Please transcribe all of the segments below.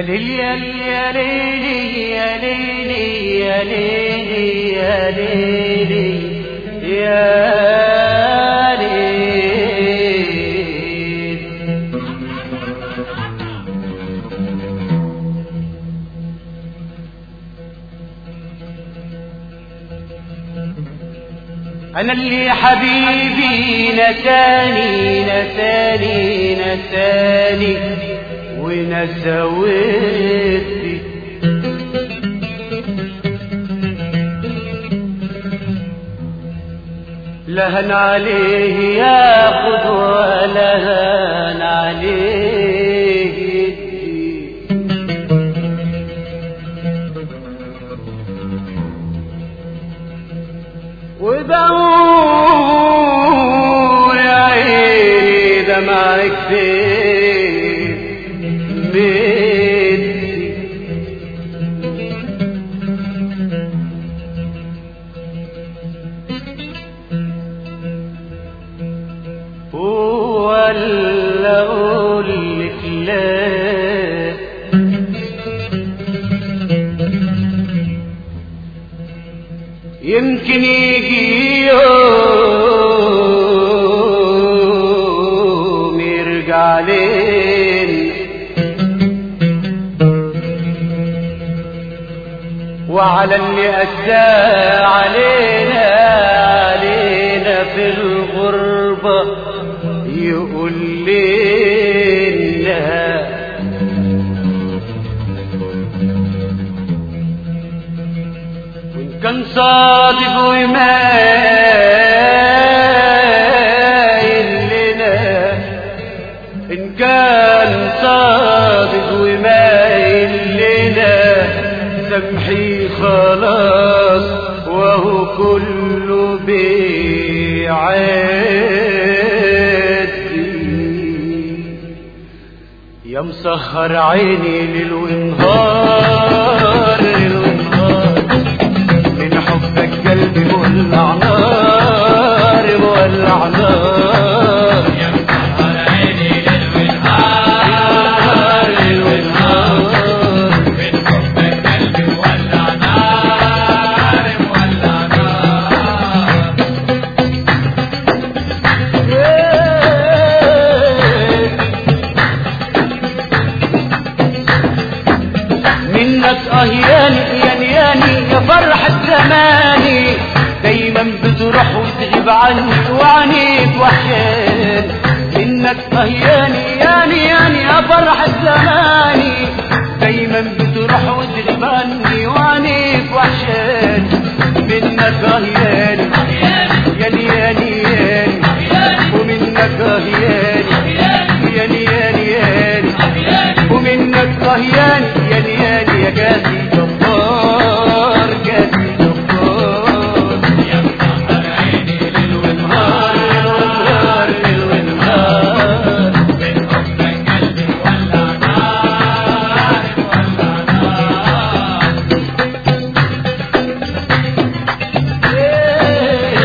يا ليل يا ليل يا ليل يا ليل يا ليل يا ليل أنا اللي حبيبي نساني نساني نساني ونسى ودي لهن عليه ياخد ولا هن عليه يدي ودور يا عيني دمعك فين بدي ولا اقول لك لا يمكن يجي يوم يرجع لين وعلى اللي أسى علينا علينا في الغربة يقول لنا وإن كان صادق ومايل لنا إن كان صادق ومايل لنا سمحي خلاص وهو كله بيعدي يا مسهر عيني ليل ونهار ليل ونهار من حبك قلبي مولع نار مولع نار يا مسهر عيني ليل ونهار ليل ونهار من حبك قلبي مولع نار مولع نار منك اه ياني ياني ياني يا فرحة زماني دايما بتروح وتغيب عني وعنيك وحشان منك اه ياني ياني ياني يا فرحة زماني دايما بتروح وتغيب عني وعنيك وحشان منك اه ياني ياني ياني ياني ومنك اه ياني ياني ياني ياني ومنك رهيان ياني ياني يا جاسي جبار جاسي جبار يا مسهر عيني ليل ونهار نهار ليل ونهار من حبك قلبي مولع نار مولع نار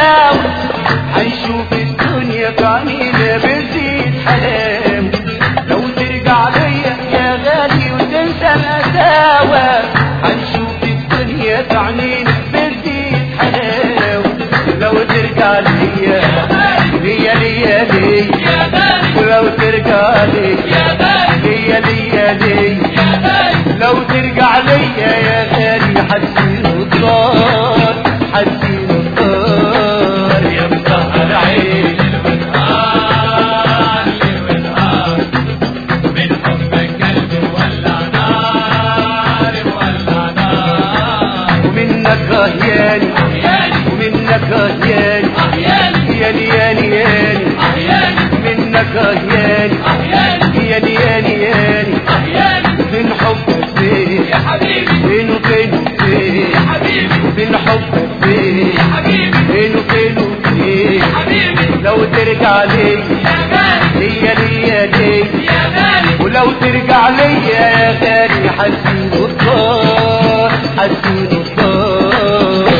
ساوي هنشوف الدنيا في عينينا بزيد حلاوة لو ترجع ليا يا غالي وتنسى القساوة هنشوف الدنيا في عينينا بزيد حلاوة لو ترجع ليا ليا ليا ليا لو ترجع ليا ليا ليا ليا لو ترجع ليا يا غالي حسين الطار حسين الطار يا مسهر عين والنهار والنهار من حبك قلبي ولع نار ولع نار ومنك رهياني ومنك رهياني ياني ياني ياني منك رهياني ياني ياني ياني من حبك فين يا حبيبي فين وفين وفين يا حبيبي من حبك فين يا حبيبي فين وفين وفين حبيبي لو ترجع لي يا غالي ليا ليا ليا يا غالي ولو ترجع ليا يا غالي حسين الطار حسين الطار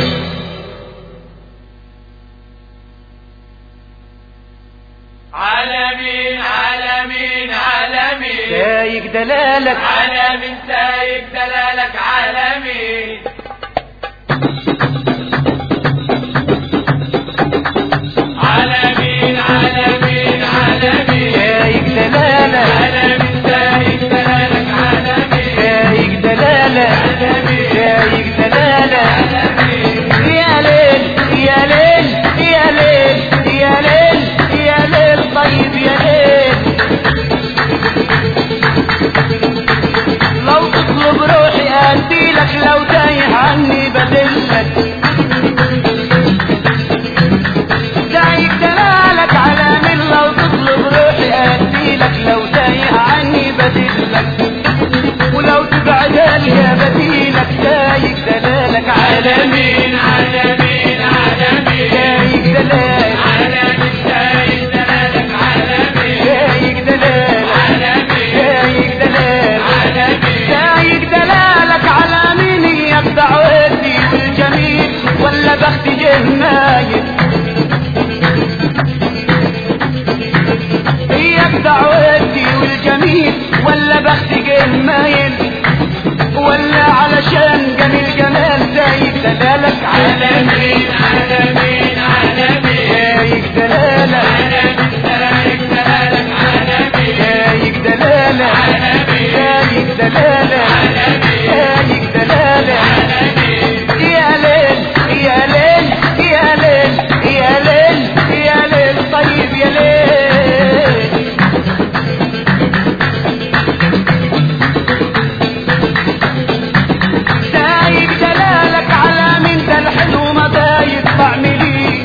عالمين عالمين عالمين سايق دلالك عالمين سايق دلالك عالمين عالمين عالمين عالمين سايق دلالك عالمين سايق دلالك عالمين سايق دلالك سايق دلالك يا ليل يا ليل يا ليل يا ليل يا ليل طيب يا ليل لو تطلب روحي اديلك لو تايه عني بدلك سايق دلالك على من لو تطلب روحي اديلك لو تايه عني بدلك ولو تبعد يا بديلك سايق دلالك عالمي عالمين عالمين عالمين سايق دلالك عالمين سايق دلالك عالمين سايق دلالك عالمين سايق دلالك عالمين سايق دلالك على مين هي دعوتي والجميل ولا بختي جنايد هي دعوتي والجميل ولا بختي جنايد ولا علشان جميل جمال سايق دلالك عالمين عالمين عالمين سايق دلالك عالمين سايق دلالك عالمين سايق دلالك سايق دلالك سايق دلالك يا ليل يا ليل يا ليل يا ليل يا ليل طيب يا ليل سايق دلالك على من ده الحلو ما دايق بعملي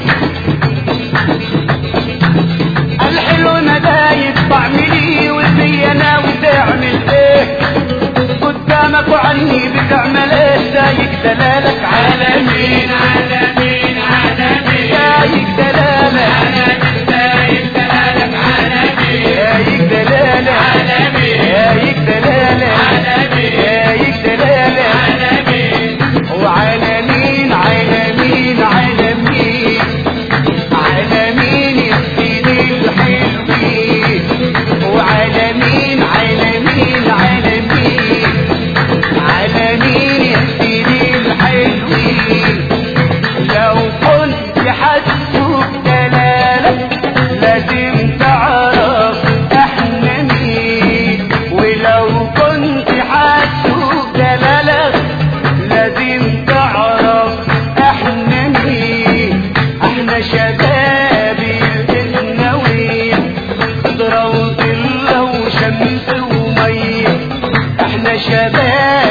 الحلو ما دايق بعملي واللي انا وتعمل ايه قدامك وعني بتعمل ايه سايق دلالك عالمين عالمين عالمين سايق دلالك عالمين سايق دلالك عالمين سايق دلالك عالمين سايق دلالك عالمين سايق دلالك عالمين وعالمين عالمين عالمين عالمين يا سيدي الحلوين وعالمين عالمين عالمين عالمين يا سيدي الحلوين لو كنت حاسه بدلالك لازم تعرف احنا مين ولو كنت حاسه بدلالك لازم تعرف احنا مين احنا شباب الجنوين خضرة وظل وشمس ومية احنا شباب